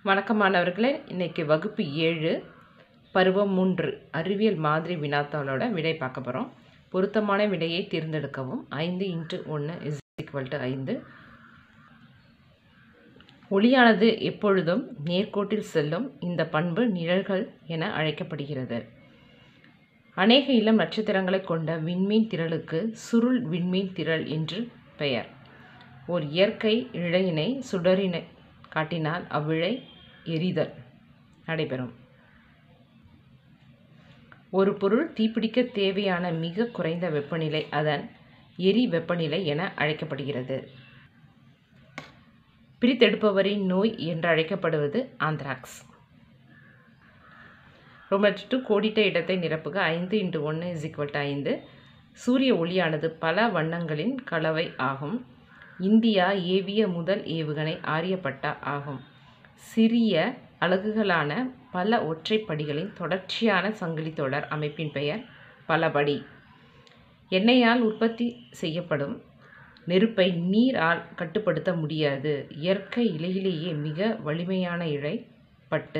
வணக்கம் மாணவர்களே இன்னைக்கு வகுப்பு ஏழு பருவம் மூன்று அறிவியல் மாதிரி வினாத்தாளோட விடை பார்க்க போகிறோம் பொருத்தமான விடையை தேர்ந்தெடுக்கவும் ஐந்து இன்ட்டு ஒன்று இஸ் ஈக்குவல் டு ஐந்து ஒளியானது எப்பொழுதும் நேர்கோட்டில் செல்லும் இந்த பண்பு நிழல்கள் என அழைக்கப்படுகிறது அநேக இளம் நட்சத்திரங்களை கொண்ட விண்மீன் திரளுக்கு சுருள் விண்மீன் திரள் என்று பெயர் ஓர் இயற்கை இழையினை சுடரினை காட்டினால் அவ்விழை எரிதல் நடைபெறும் ஒரு பொருள் தீப்பிடிக்க தேவையான மிக குறைந்த வெப்பநிலை அதன் எரி வெப்பநிலை என அழைக்கப்படுகிறது பிரித்தெடுப்பவரின் நோய் என்று அழைக்கப்படுவது ஆந்த்ராக்ஸ் ரொம்ப டூ கோடிட்ட இடத்தை நிரப்புக ஐந்து இன்ட்டு ஒன்று இஸ் ஈக்குவல் டு ஐந்து சூரிய ஒளியானது பல வண்ணங்களின் கலவை ஆகும் இந்தியா ஏவிய முதல் ஏவுகணை ஆரியப்பட்டா ஆகும் சிறிய அலகுகளான பல ஒற்றைப்படிகளின் தொடர்ச்சியான சங்கிலி தொடர் அமைப்பின் பெயர் பலபடி எண்ணெயால் உற்பத்தி செய்யப்படும் நெருப்பை நீரால் கட்டுப்படுத்த முடியாது இயற்கை இலையிலேயே மிக வலிமையான இழை பட்டு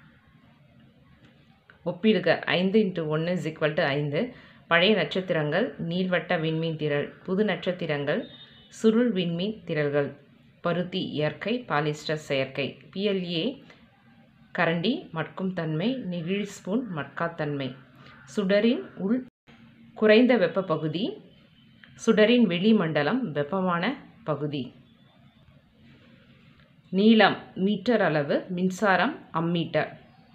ஒப்பிடுக ஐந்து இன்ட்டு ஒன்று இஸ் ஈக்குவல் டு ஐந்து பழைய நட்சத்திரங்கள் நீள்வட்ட விண்மீன் திரள் புது நட்சத்திரங்கள் சுருள் விண்மீன் திரள்கள் பருத்தி இயற்கை பாலிஸ்டர் செயற்கை பிஎல்ஏ கரண்டி மட்கும் தன்மை நெகிழி ஸ்பூன் மட்காத்தன்மை சுடரின் உள் குறைந்த வெப்ப பகுதி சுடரின் வெளிமண்டலம் வெப்பமான பகுதி நீளம் மீட்டர் அளவு மின்சாரம் அம்மீட்டர்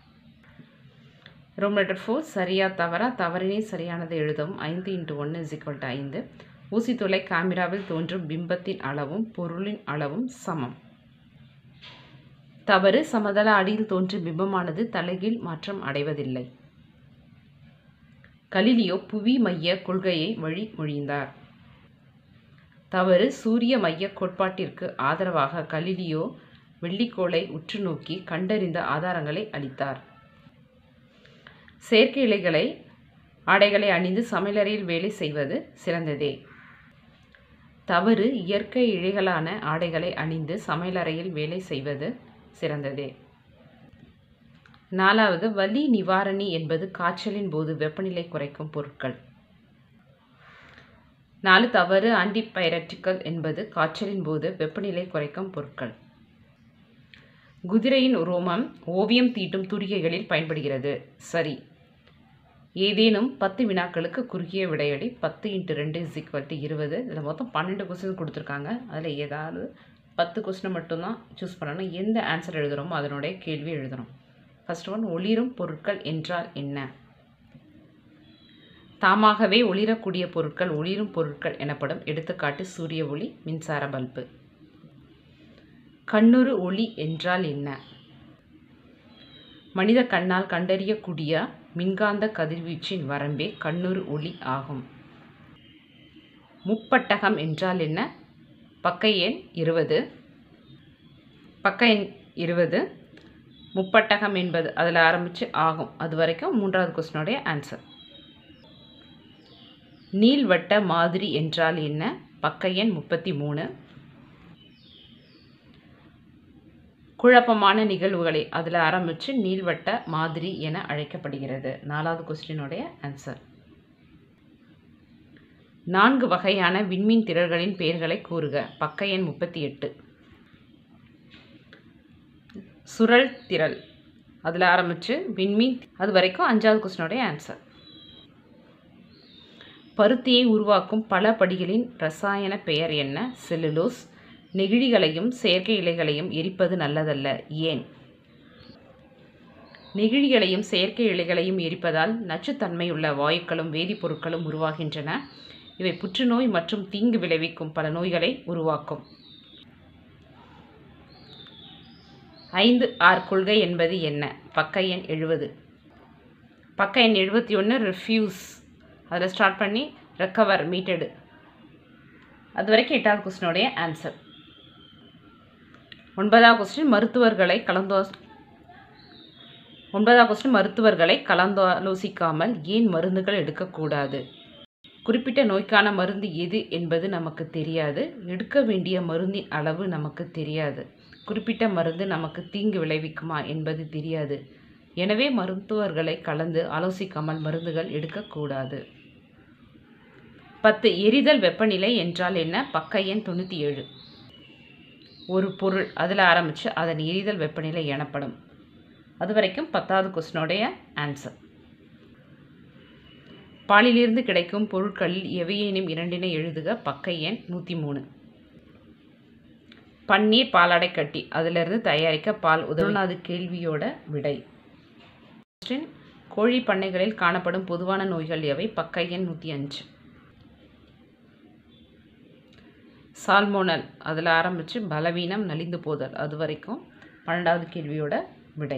ரோம் லெட்டர் ஃபோர் சரியா தவறா தவறினே சரியானதை எழுதவும் ஐந்து இன்ட்டு ஒன்று இஸ் ஈக்குவல் டு ஐந்து ஊசித்துளை கேமராவில் தோன்றும் பிம்பத்தின் அளவும் பொருளின் அளவும் சமம் தவறு சமதள அடியில் தோன்றும் பிம்பமானது தலைகீழ் மாற்றம் அடைவதில்லை கலிலியோ புவி மைய கொள்கையை வழிமொழிந்தார் தவறு சூரிய மைய கோட்பாட்டிற்கு ஆதரவாக கலிலியோ வெள்ளிக்கோளை உற்று நோக்கி கண்டறிந்த ஆதாரங்களை அளித்தார் செயற்கை இலைகளை ஆடைகளை அணிந்து சமையலறையில் வேலை செய்வது சிறந்ததே தவறு இயற்கை இழைகளான ஆடைகளை அணிந்து சமையலறையில் வேலை செய்வது சிறந்ததே நாலாவது வலி நிவாரணி என்பது காய்ச்சலின் போது வெப்பநிலை குறைக்கும் பொருட்கள் நாலு தவறு ஆன்டிபைரட்டிக்கல் என்பது காய்ச்சலின் போது வெப்பநிலை குறைக்கும் பொருட்கள் குதிரையின் ரோமம் ஓவியம் தீட்டும் தூரிகைகளில் பயன்படுகிறது சரி ஏதேனும் பத்து வினாக்களுக்கு குறுகிய விடையடி பத்து இன்ட்டு ரெண்டு இஸ் ஈக்குவல் டு இருபது இதில் மொத்தம் பன்னெண்டு கொஸ்டின் கொடுத்துருக்காங்க அதில் ஏதாவது பத்து கொஸ்டினை மட்டும்தான் சூஸ் பண்ணணும் எந்த ஆன்சர் எழுதுகிறோமோ அதனுடைய கேள்வி எழுதணும் ஃபஸ்ட் ஒன் ஒளிரும் பொருட்கள் என்றால் என்ன தாமாகவே ஒளிரக்கூடிய பொருட்கள் ஒளிரும் பொருட்கள் எனப்படும் எடுத்துக்காட்டு சூரிய ஒளி மின்சார பல்பு கண்ணுறு ஒளி என்றால் என்ன மனித கண்ணால் கண்டறியக்கூடிய மின்காந்த கதிர்வீச்சின் வரம்பே கண்ணுறு ஒளி ஆகும் முப்பட்டகம் என்றால் என்ன பக்க எண் இருபது பக்க எண் இருபது முப்பட்டகம் என்பது அதில் ஆரம்பித்து ஆகும் அது வரைக்கும் மூன்றாவது கொஸ்டினுடைய ஆன்சர் நீள்வட்ட மாதிரி என்றால் என்ன பக்க எண் முப்பத்தி மூணு குழப்பமான நிகழ்வுகளை அதில் ஆரம்பித்து நீள்வட்ட மாதிரி என அழைக்கப்படுகிறது நாலாவது கொஸ்டினுடைய ஆன்சர் நான்கு வகையான விண்மீன் திரள்களின் பெயர்களை கூறுக பக்க எண் முப்பத்தி எட்டு சுழல் திரள் அதில் ஆரம்பித்து விண்மீன் அது வரைக்கும் அஞ்சாவது கொஸ்டினுடைய ஆன்சர் பருத்தியை உருவாக்கும் பல படிகளின் ரசாயன பெயர் என்ன செல்லுலோஸ் நெகிழிகளையும் செயற்கை இலைகளையும் எரிப்பது நல்லதல்ல ஏன் நெகிழிகளையும் செயற்கை இலைகளையும் எரிப்பதால் நச்சுத்தன்மையுள்ள வாயுக்களும் வேதிப்பொருட்களும் உருவாகின்றன இவை புற்றுநோய் மற்றும் தீங்கு விளைவிக்கும் பல நோய்களை உருவாக்கும் ஐந்து ஆர் கொள்கை என்பது என்ன பக்க எண் எழுபது பக்க எண் எழுபத்தி ஒன்று ரிஃப்யூஸ் அதில் ஸ்டார்ட் பண்ணி ரெக்கவர் மீட்டடு அது வரைக்கும் எட்டாவது கொஸ்டினுடைய ஆன்சர் ஒன்பதாவது கொஸ்டின் மருத்துவர்களை கலந்தோ ஒன்பதாவது கொஸ்டின் மருத்துவர்களை கலந்தாலோசிக்காமல் ஏன் மருந்துகள் எடுக்கக்கூடாது குறிப்பிட்ட நோய்க்கான மருந்து எது என்பது நமக்கு தெரியாது எடுக்க வேண்டிய மருந்தின் அளவு நமக்கு தெரியாது குறிப்பிட்ட மருந்து நமக்கு தீங்கு விளைவிக்குமா என்பது தெரியாது எனவே மருத்துவர்களை கலந்து ஆலோசிக்காமல் மருந்துகள் எடுக்கக்கூடாது பத்து எரிதல் வெப்பநிலை என்றால் என்ன பக்க எண் தொண்ணூற்றி ஏழு ஒரு பொருள் அதில் ஆரம்பித்து அதன் எரிதல் வெப்பநிலை எனப்படும் அது வரைக்கும் பத்தாவது கொஸ்டினுடைய ஆன்சர் பாலிலிருந்து கிடைக்கும் பொருட்களில் எவையேனும் இரண்டினை எழுதுக பக்க எண் நூற்றி மூணு பன்னீர் பாலாடை கட்டி அதிலிருந்து தயாரிக்க பால் உதவுனாது கேள்வியோட விடை கொஸ்டின் கோழி பண்ணைகளில் காணப்படும் பொதுவான நோய்கள் எவை பக்க எண் நூற்றி அஞ்சு சால்மோனல் அதில் ஆரம்பித்து பலவீனம் நலிந்து போதல் அது வரைக்கும் பன்னெண்டாவது கேள்வியோட விடை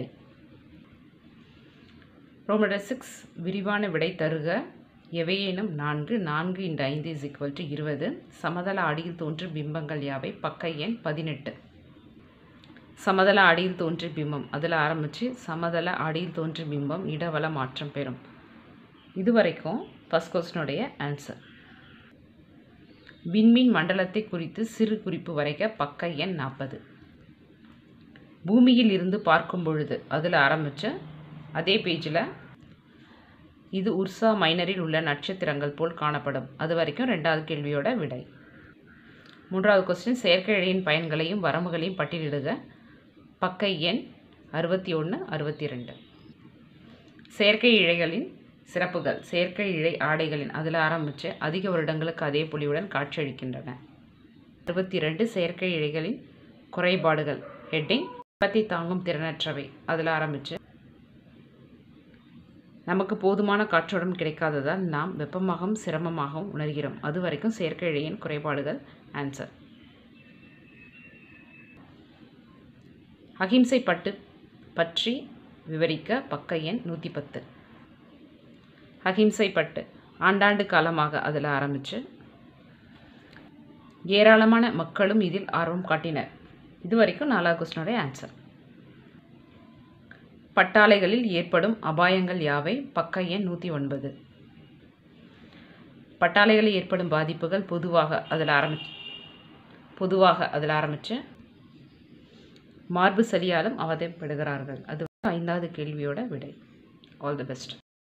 ரோமட சிக்ஸ் விரிவான விடை தருக எவையேனும் நான்கு நான்கு இன்று ஐந்து இஸ் ஈக்குவல் டு இருபது சமதள அடியில் தோன்றும் பிம்பங்கள் யாவை பக்க எண் பதினெட்டு சமதள அடியில் தோன்றிய பிம்பம் அதில் ஆரம்பித்து சமதள அடியில் தோன்றிய பிம்பம் இடவள மாற்றம் பெறும் இது வரைக்கும் ஃபஸ்ட் கொஸ்டினுடைய ஆன்சர் விண்மீன் மண்டலத்தை குறித்து சிறு குறிப்பு வரைக்க பக்க எண் நாற்பது பூமியில் இருந்து பார்க்கும் பொழுது அதில் ஆரம்பித்த அதே பேஜில் இது உர்சா மைனரில் உள்ள நட்சத்திரங்கள் போல் காணப்படும் அது வரைக்கும் ரெண்டாவது கேள்வியோட விடை மூன்றாவது கொஸ்டின் செயற்கை இழையின் பயன்களையும் வரம்புகளையும் பட்டியலிடுக பக்க எண் அறுபத்தி ஒன்று அறுபத்தி ரெண்டு செயற்கை இழைகளின் சிறப்புகள் செயற்கை இழை ஆடைகளின் அதில் ஆரம்பித்து அதிக வருடங்களுக்கு அதே பொலிவுடன் காட்சியளிக்கின்றன அறுபத்தி ரெண்டு செயற்கை இழைகளின் குறைபாடுகள் ஹெட்டிங் உற்பத்தி தாங்கும் திறனற்றவை அதில் ஆரம்பித்து நமக்கு போதுமான காற்றுடன் கிடைக்காததால் நாம் வெப்பமாகவும் சிரமமாகவும் உணர்கிறோம் அது வரைக்கும் செயற்கை இழையின் குறைபாடுகள் ஆன்சர் அகிம்சை பட்டு பற்றி விவரிக்க பக்க எண் நூற்றி பத்து அகிம்சை பட்டு ஆண்டாண்டு காலமாக அதில் ஆரம்பித்து ஏராளமான மக்களும் இதில் ஆர்வம் காட்டினர் இது வரைக்கும் நாலாவது கொஸ்டினுடைய ஆன்சர் பட்டாளைகளில் ஏற்படும் அபாயங்கள் யாவை பக்க எண் நூற்றி ஒன்பது பட்டாளைகளில் ஏற்படும் பாதிப்புகள் பொதுவாக அதில் ஆரம்பி பொதுவாக அதில் ஆரம்பித்து மார்பு சளியாலும் அவதைப்படுகிறார்கள் அது ஐந்தாவது கேள்வியோட விடை ஆல் தி பெஸ்ட்